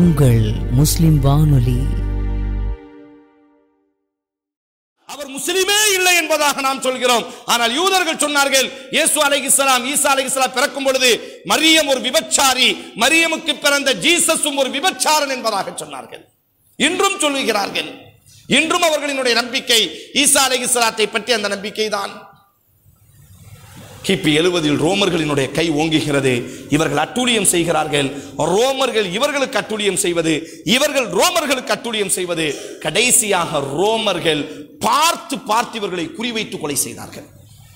உங்கள் முஸ்லிம் வானொலி அவர் முஸ்லிமே இல்லை என்பதாக நாம் சொல்கிறோம் ஆனால் யூதர்கள் சொன்னார்கள் இயேசு அலைஹிஸ்ஸலாம் ஈசா அலைஹிஸ்ஸலாம் பிறக்கும் பொழுது மரியம் ஒரு விபச்சாரி மரியமுக்கு பிறந்த ஜீசஸும் ஒரு விபச்சாரன் என்பதாக சொன்னார்கள் இன்றும் சொல்லுகிறார்கள் இன்றும் அவர்களினுடைய நம்பிக்கை ஈசா அலைஹிஸ்ஸலாத்தை பற்றி அந்த நம்பிக்கை தான் கிபி எழுவதில் ரோமர்களினுடைய கை ஓங்குகிறது இவர்கள் அட்டூழியம் செய்கிறார்கள் ரோமர்கள் இவர்களுக்கு அட்டூழியம் செய்வது இவர்கள் ரோமர்களுக்கு அட்டூழியம் செய்வது கடைசியாக ரோமர்கள் பார்த்து பார்த்து இவர்களை குறிவைத்து கொலை செய்தார்கள்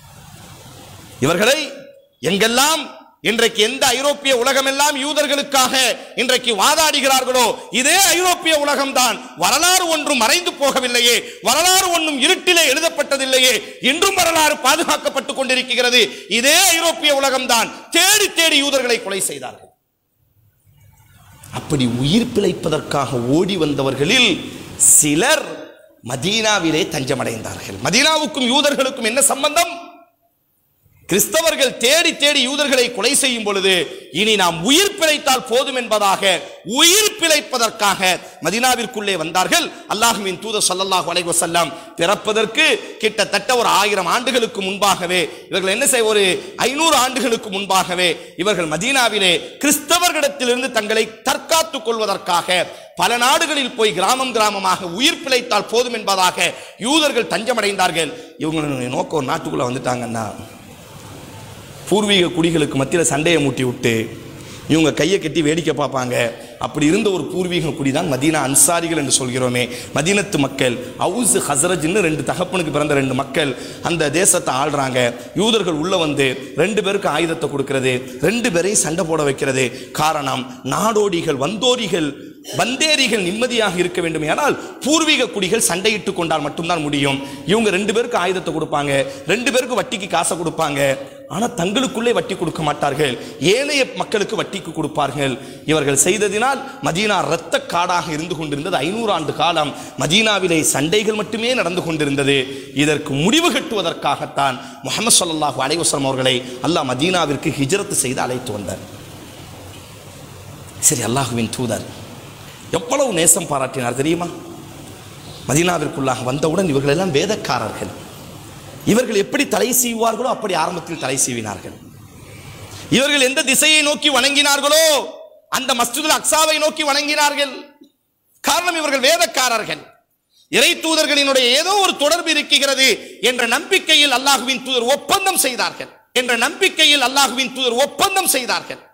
இவர்களை எங்கெல்லாம் இன்றைக்கு எந்த ஐரோப்பிய உலகமெல்லாம் யூதர்களுக்காக இன்றைக்கு வாதாடுகிறார்களோ இதே ஐரோப்பிய உலகம்தான் வரலாறு ஒன்றும் மறைந்து போகவில்லையே வரலாறு ஒன்றும் இருட்டிலே எழுதப்பட்டதில்லையே இன்றும் வரலாறு பாதுகாக்கப்பட்டுக் கொண்டிருக்கிறது இதே ஐரோப்பிய உலகம்தான் தேடி தேடி யூதர்களை கொலை செய்தார்கள் அப்படி உயிர் பிழைப்பதற்காக ஓடி வந்தவர்களில் சிலர் மதீனாவிலே தஞ்சமடைந்தார்கள் மதீனாவுக்கும் யூதர்களுக்கும் என்ன சம்பந்தம் கிறிஸ்தவர்கள் தேடி தேடி யூதர்களை கொலை செய்யும் பொழுது இனி நாம் உயிர் பிழைத்தால் போதும் என்பதாக உயிர் பிழைப்பதற்காக மதினாவிற்குள்ளே வந்தார்கள் அல்லாஹுவின் தூதர் ஸல்லல்லாஹு அலைஹி வஸல்லம் பிறப்பதற்கு கிட்டத்தட்ட ஒரு ஆயிரம் ஆண்டுகளுக்கு முன்பாகவே இவர்கள் என்ன செய்ய ஒரு ஐநூறு ஆண்டுகளுக்கு முன்பாகவே இவர்கள் மதீனாவிலே கிறிஸ்தவர்களிடத்திலிருந்து தங்களை தற்காத்துக் கொள்வதற்காக பல நாடுகளில் போய் கிராமம் கிராமமாக உயிர் பிழைத்தால் போதும் என்பதாக யூதர்கள் தஞ்சமடைந்தார்கள் இவங்களுடைய நோக்கம் ஒரு நாட்டுக்குள்ள வந்துட்டாங்கன்னா பூர்வீக குடிகளுக்கு மத்தியில் சண்டையை மூட்டி விட்டு இவங்க கையை கட்டி வேடிக்கை பார்ப்பாங்க அப்படி இருந்த ஒரு பூர்வீக குடி தான் மதீனா அன்சாரிகள் என்று சொல்கிறோமே மதீனத்து மக்கள் அவுஸ் ஹசரஜ்னு ரெண்டு தகப்பனுக்கு பிறந்த ரெண்டு மக்கள் அந்த தேசத்தை ஆள்றாங்க யூதர்கள் உள்ள வந்து ரெண்டு பேருக்கு ஆயுதத்தை கொடுக்கிறது ரெண்டு பேரையும் சண்டை போட வைக்கிறது காரணம் நாடோடிகள் வந்தோரிகள் வந்தேரிகள் நிம்மதியாக இருக்க வேண்டும் ஆனால் பூர்வீக குடிகள் சண்டையிட்டு கொண்டால் மட்டும்தான் முடியும் இவங்க ரெண்டு பேருக்கு ஆயுதத்தை கொடுப்பாங்க ரெண்டு பேருக்கு வட்டிக்கு காசை கொடுப்பாங்க ஆனால் தங்களுக்குள்ளே வட்டி கொடுக்க மாட்டார்கள் ஏனைய மக்களுக்கு வட்டிக்கு கொடுப்பார்கள் இவர்கள் செய்ததினால் மதீனா இரத்த காடாக இருந்து கொண்டிருந்தது ஐநூறு ஆண்டு காலம் மதீனாவிலே சண்டைகள் மட்டுமே நடந்து கொண்டிருந்தது இதற்கு முடிவு கட்டுவதற்காகத்தான் முகமது ஸல்லல்லாஹு அலைஹி வஸல்லம் அவர்களை அல்லாஹ் மதீனாவிற்கு ஹிஜ்ரத் செய்து அழைத்து வந்தார் சரி அல்லாஹுவின் தூதர் எவ்வளவு நேசம் பாராட்டினார் தெரியுமா மதீனாவிற்குள்ளாக வந்தவுடன் இவர்கள் எல்லாம் வேதக்காரர்கள் இவர்கள் எப்படி தலை சீவார்களோ அப்படி ஆரம்பத்தில் தலை சீவினார்கள் இவர்கள் எந்த திசையை நோக்கி வணங்கினார்களோ அந்த மஸ்ஜிதுல் அக்ஸாவை நோக்கி வணங்கினார்கள் காரணம் இவர்கள் வேதக்காரர்கள் இறை தூதர்களினுடைய ஏதோ ஒரு தொடர்பு இருக்கிறது என்ற நம்பிக்கையில் அல்லாஹுவின் தூதர் ஒப்பந்தம் செய்தார்கள் என்ற நம்பிக்கையில் அல்லாஹுவின் தூதர் ஒப்பந்தம் செய்தார்கள்